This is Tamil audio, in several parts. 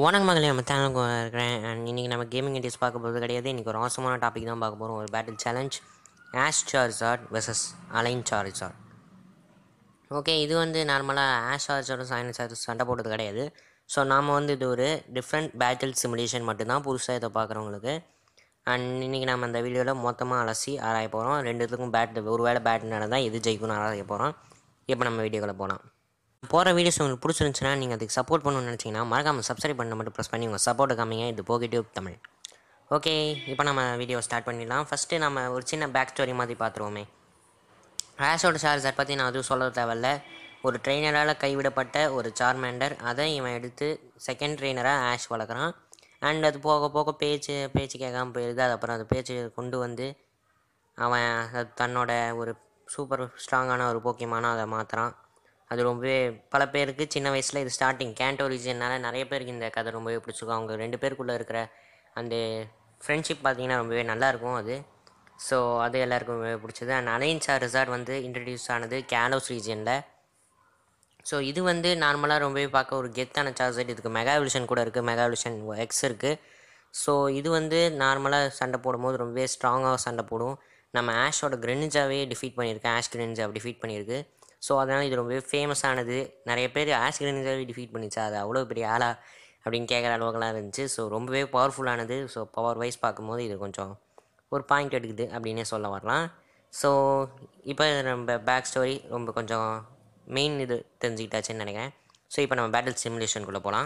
வணக்கம் மகளே நம்ம சேனலுக்கு இருக்கிறேன் அண்ட் இன்றைக்கி நம்ம கேமிங் இண்டியஸ் பார்க்க போகிறது கிடையாது இன்றைக்கி ஒரு அவசரமான டாபிக் தான் பார்க்க போகிறோம் ஒரு battle challenge Ash Charizard versus Alain Charizard okay இது வந்து நார்மலாக ஆஷ் சார்ஜோட சைன் சார்ஜ் சண்டை போட்டது கிடையாது ஸோ நாம் வந்து இது ஒரு டிஃப்ரெண்ட் பேட்டில் சிமுலேஷன் மட்டும்தான் புதுசாக இதை பார்க்குறவங்களுக்கு அண்ட் இன்றைக்கி நம்ம அந்த வீடியோவில் மொத்தமாக அலசி ஆராய போகிறோம் ரெண்டுத்துக்கும் பேட் ஒரு வேளை பேட் நடந்தால் எது ஜெயிக்கும்னு ஆராய போகிறோம் இப்போ நம்ம வீடியோக்குள்ளே போகலாம் போகிற வீடியோஸ் உங்களுக்கு பிடிச்சிருந்துச்சுன்னா நீங்கள் அதுக்கு சப்போர்ட் பண்ணணும்னு நினச்சிங்கன்னா மறக்காமல் சப்ஸ்கிரைப் பண்ண மட்டும் ப்ரெஸ் பண்ணி உங்கள் சப்போர்ட்டை காமிங்க இது போகிட்டிவ் தமிழ் ஓகே இப்போ நம்ம வீடியோ ஸ்டார்ட் பண்ணிடலாம் ஃபஸ்ட்டு நம்ம ஒரு சின்ன பேக் ஸ்டோரி மாதிரி பார்த்துருவோமே ஆஷோட சார்ஜர் பற்றி நான் அதுவும் சொல்ல தேவையில்ல ஒரு ட்ரெயினரால் கைவிடப்பட்ட ஒரு சார்மேண்டர் அதை இவன் எடுத்து செகண்ட் ட்ரெயினராக ஆஷ் வளர்க்குறான் அண்ட் அது போக போக பேச்சு பேச்சு கேட்காம போயிடுது அது அப்புறம் அந்த பேச்சு கொண்டு வந்து அவன் அது தன்னோட ஒரு சூப்பர் ஸ்ட்ராங்கான ஒரு போக்கியமான அதை மாற்றுறான் அது ரொம்பவே பல பேருக்கு சின்ன வயசில் இது ஸ்டார்டிங் கேண்டோ ரீஜன்னால நிறைய பேருக்கு இந்த கதை ரொம்பவே பிடிச்சிருக்கும் அவங்க ரெண்டு பேருக்குள்ளே இருக்கிற அந்த ஃப்ரெண்ட்ஷிப் பார்த்தீங்கன்னா ரொம்பவே நல்லாயிருக்கும் அது ஸோ அது எல்லாருக்கும் ரொம்பவே பிடிச்சது அண்ட் அலைன்ஸா ரிசார்ட் வந்து இன்ட்ரடியூஸ் ஆனது கேலோஸ் ரீஜனில் ஸோ இது வந்து நார்மலாக ரொம்பவே பார்க்க ஒரு கெத்தான சார்ஜர் இதுக்கு மெகாவிலிஷன் கூட இருக்குது மெகாவிலிஷன் எக்ஸ் இருக்குது ஸோ இது வந்து நார்மலாக சண்டை போடும்போது ரொம்பவே ஸ்ட்ராங்காக சண்டை போடும் நம்ம ஆஷோட கிரெனிஞ்சாவே டிஃபீட் பண்ணியிருக்கு ஆஷ் கிரெனிஞ்சாவை டிஃபீட் பண்ணியிருக்கு ஸோ அதனால் இது ரொம்பவே ஃபேமஸானது நிறைய பேர் ஆஷ் கிரெனிஞ்சாவே டிஃபீட் பண்ணிச்சா அது அவ்வளோ பெரிய ஆளா அப்படின்னு கேட்குற அளவுக்குலாம் இருந்துச்சு ஸோ ரொம்பவே பவர்ஃபுல்லானது ஸோ பவர் வைஸ் பார்க்கும்போது இது கொஞ்சம் ஒரு பாயிண்ட் எடுக்குது அப்படின்னே சொல்ல வரலாம் ஸோ இப்போ நம்ம பேக் ஸ்டோரி ரொம்ப கொஞ்சம் மெயின் இது தெரிஞ்சுக்கிட்டாச்சுன்னு நினைக்கிறேன் ஸோ இப்போ நம்ம பேட்டில் சிமுலேஷனுக்குள்ளே போகலாம்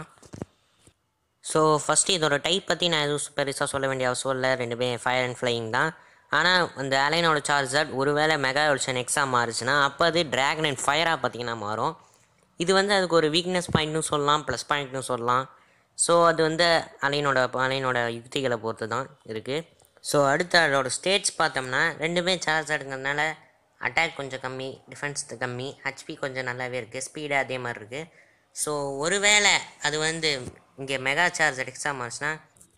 ஸோ ஃபஸ்ட்டு இதோட டைப் பற்றி நான் எதுவும் பெருசாக சொல்ல வேண்டிய அவசியம் இல்லை ரெண்டுமே ஃபயர் அண்ட் ஃப்ளையிங் தான் ஆனால் அந்த அலைனோட சார்ஜர் ஒருவேளை மெகா எவல்யூஷன் எக்ஸாம் மாறுச்சுன்னா அப்போ அது ட்ராகன் அண்ட் ஃபயராக பார்த்தீங்கன்னா மாறும் இது வந்து அதுக்கு ஒரு வீக்னஸ் பாயிண்ட்னு சொல்லலாம் ப்ளஸ் பாயிண்ட்னு சொல்லலாம் ஸோ அது வந்து அலைனோட அலைனோட யுக்திகளை பொறுத்து தான் இருக்குது ஸோ அடுத்து அதோட ஸ்டேட்ஸ் பார்த்தோம்னா ரெண்டுமே சார்ஜ் எடுங்கிறதுனால அட்டாக் கொஞ்சம் கம்மி டிஃபென்ஸ் கம்மி ஹெச்பி கொஞ்சம் நல்லாவே இருக்குது ஸ்பீடு அதே மாதிரி இருக்குது ஸோ ஒருவேளை அது வந்து இங்கே மெகா சார்ஜ் எக்ஸாம் ஆச்சுன்னா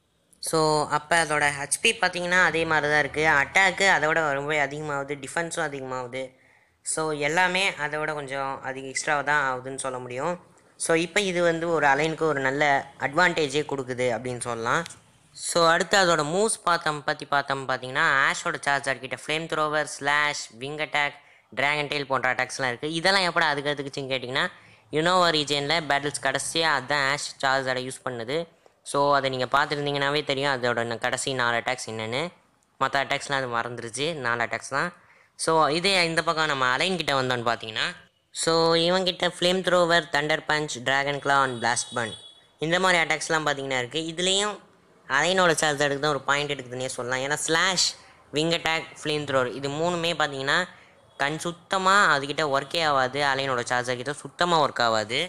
ஸோ அப்போ அதோட ஹெச்பி பார்த்தீங்கன்னா அதே மாதிரி தான் இருக்குது அட்டாக்கு அதோட ரொம்பவே அதிகமாகுது டிஃபென்ஸும் அதிகமாகுது ஸோ எல்லாமே அதோட கொஞ்சம் அதிக எக்ஸ்ட்ராவாக தான் ஆகுதுன்னு சொல்ல முடியும் ஸோ இப்போ இது வந்து ஒரு அலைனுக்கு ஒரு நல்ல அட்வான்டேஜே கொடுக்குது அப்படின்னு சொல்லலாம் ஸோ அடுத்து அதோட மூவ்ஸ் பார்த்தோம் பற்றி பார்த்தோம் பார்த்தீங்கன்னா ஆஷோட சார்ஜர் கிட்ட flamethrower slash wing attack dragon tail போன்ற அட்டாக்ஸ்லாம் இருக்குது இதெல்லாம் எப்படா அதுக்கு அதுக்குச்சின்னு கேட்டிங்கன்னா யுனோவா ரீஜனில் பேட்டில்ஸ் கடைசியாக அதுதான் ஆஷ் சார்ஜரை யூஸ் பண்ணுது ஸோ அதை நீங்கள் பார்த்துருந்தீங்கன்னாவே தெரியும் அதோட ந- கடைசி நாலு அட்டாக்ஸ் என்னென்னு மற்ற அட்டாக்ஸ்லாம் அது மறந்துருச்சு நாலு அட்டாக்ஸ் தான் ஸோ இதே இந்த பக்கம் நம்ம அலைன் கிட்ட வந்தோன்னு பார்த்தீங்கன்னா ஸோ இவங்கிட்ட flamethrower thunder punch dragon claw and blast burn இந்த மாதிரி அட்டாக்ஸ்லாம் பார்த்தீங்கன்னா இருக்குது இதுலேயும் அலைனோட சார்ஜ் எடுக்கு தான் ஒரு பாயிண்ட் எடுக்குதுன்னே சொல்லலாம் ஏன்னா slash wing attack flamethrower இது மூணுமே பார்த்தீங்கன்னா கண் சுத்தமாக அதுக்கிட்ட ஒர்க்கே ஆகாது அலைனோட சார்ஜர் கிட்ட சுத்தமாக ஒர்க் ஆகாது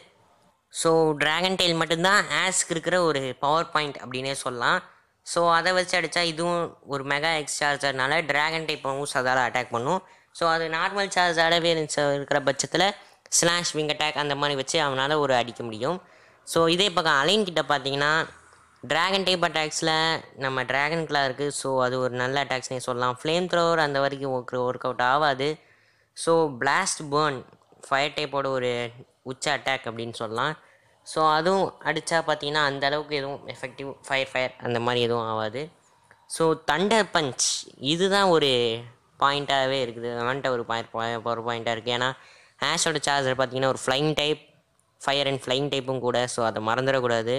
ஸோ டிராகன் டெயில் மட்டும்தான் ஆஸ்க்கு இருக்கிற ஒரு பவர் பாயிண்ட் அப்படின்னே சொல்லலாம் ஸோ அதை வச்சு அடித்தா இதுவும் ஒரு மெகா எக்ஸ் சார்ஜர்னால டிராகன் டைப் மூவ்ஸ் அதால் அட்டாக் பண்ணும் ஸோ அது நார்மல் சார்ஜாகவே இருக்கிற பட்சத்தில் ஸ்லாஷ் விங் அட்டாக் அந்த மாதிரி வச்சு அவனால் ஒரு அடிக்க முடியும் ஸோ இதே பக்கம் அலைன் கிட்ட பார்த்தீங்கன்னா டிராகன் டைப் அட்டாக்ஸில் நம்ம டிராகன் கிளா இருக்குது ஸோ அது ஒரு நல்ல அட்டாக்ஸ்னே சொல்லலாம் ஃப்ளேம் த்ரோவர் அந்த வரைக்கும் ஒர்க் ஒர்க் அவுட் ஆகாது ஸோ பிளாஸ்ட் பேர்ன் ஃபயர் டைப்போட ஒரு உச்ச அட்டாக் அப்படின்னு சொல்லலாம் ஸோ அதுவும் அடித்தா பார்த்தீங்கன்னா அந்த அளவுக்கு எதுவும் எஃபெக்டிவ் ஃபயர் ஃபயர் அந்த மாதிரி எதுவும் ஆகாது ஸோ தண்டர் பஞ்ச் இதுதான் ஒரு பாயிண்ட்டாகவே இருக்குது அவன்கிட்ட ஒரு பாயிண்ட் பவர் பாயிண்ட்டாக இருக்குது ஏன்னா ஆஷோட சார்ஜர் பார்த்தீங்கன்னா ஒரு flying type fire and flying டைப்பும் கூட ஸோ அதை மறந்துடக்கூடாது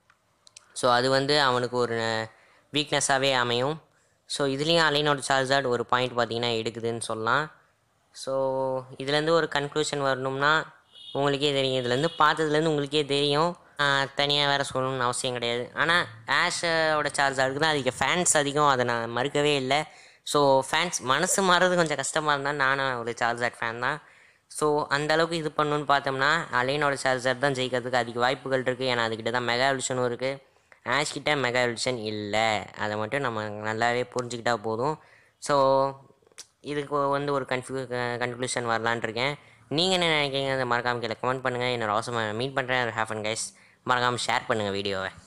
ஸோ அது வந்து அவனுக்கு ஒரு வீக்னஸாகவே அமையும் ஸோ இதுலேயும் அலைனோட சார்ஜார்ட் ஒரு பாயிண்ட் பார்த்தீங்கன்னா எடுக்குதுன்னு சொல்லலாம் ஸோ இதுலேருந்து ஒரு கன்க்ளூஷன் வரணும்னா உங்களுக்கே தெரியும் இதுலேருந்து பார்த்ததுலேருந்து உங்களுக்கே தெரியும் தனியாக வேறு சொல்லணும்னு அவசியம் கிடையாது ஆனால் ஆஷோட சார்ஜார்டுக்கு தான் அதிக ஃபேன்ஸ் அதிகம் அதை நான் மறுக்கவே இல்லை ஸோ ஃபேன்ஸ் மனசு மாறுறது கொஞ்சம் கஷ்டமாக இருந்தால் நானும் ஒரு சார்ஜார்ட் ஃபேன் தான் ஸோ அந்த அளவுக்கு இது பண்ணணும்னு பார்த்தோம்னா அலைனோட சார்ஜர் தான் ஜெயிக்கிறதுக்கு அதிக வாய்ப்புகள் இருக்குது ஏன்னா அதுக்கிட்ட தான் மெகா எவல்யூஷனும் இருக்குது ஆஷ் கிட்ட மெகா எவல்யூஷன் இல்லை அதை மட்டும் நம்ம நல்லாவே புரிஞ்சுக்கிட்டா போதும் ஸோ இதுக்கு வந்து ஒரு கன்ஃபியூ கன்க்ளூஷன் வரலான்னு இருக்கேன் நீங்கள் என்ன நினைக்கிறீங்க அதை மறக்காமல் கீழே கமெண்ட் பண்ணுங்கள் என்னோட அவசரமாக மீட் பண்ணுறேன் ஹேஃப் அண்ட் கைஸ் மறக்காமல் ஷேர் பண்ணுங்கள் வீடியோவை